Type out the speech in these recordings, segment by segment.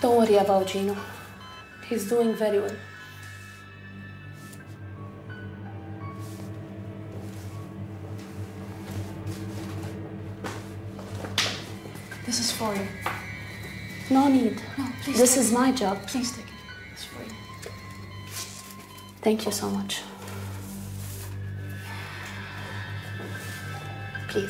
Don't worry about Gino. He's doing very well. This is for you. No need. No, please This take is my job. Please take it. It's for you. Thank you so much. Please.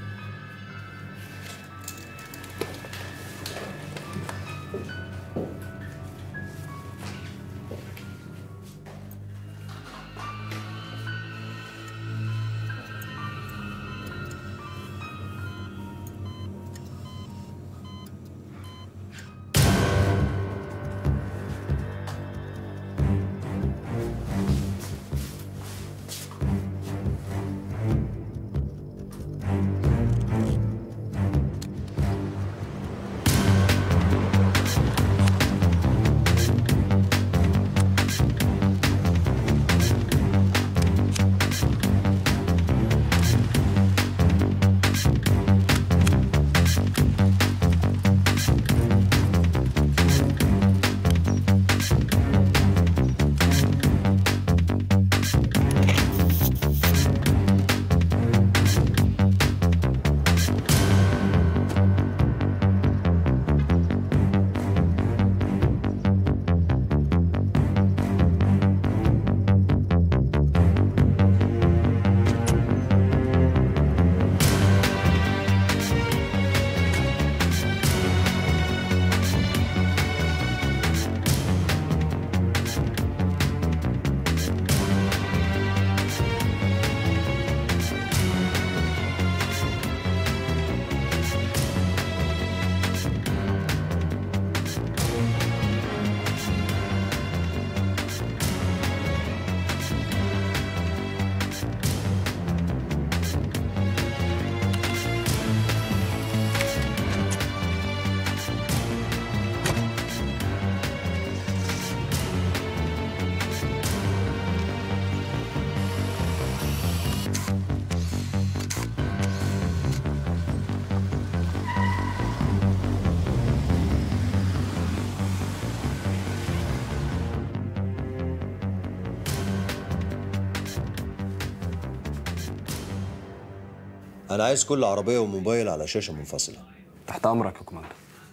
انا عايز كل عربيه وموبايل على شاشه منفصله تحت امرك يا كوماندر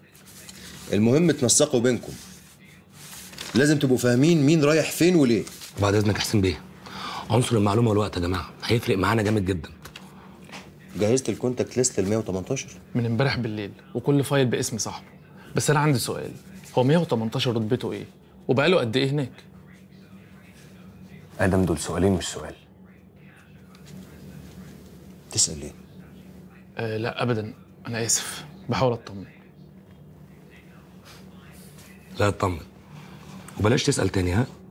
المهم تنسقوا بينكم لازم تبقوا فاهمين مين رايح فين وليه بعد اذنك يا حسين بيه عنصر المعلومه والوقت يا جماعه هيفرق معانا جامد جدا جهزت الكونتاكت ليست ال 118 من امبارح بالليل وكل فايل باسم صاحبه بس انا عندي سؤال هو 118 رتبته ايه وبقاله قد ايه هناك ادم دول سؤالين مش سؤال تسال ليه آه لا ابدا انا اسف بحاول اطمن لا اطمن وبلاش تسال تاني ها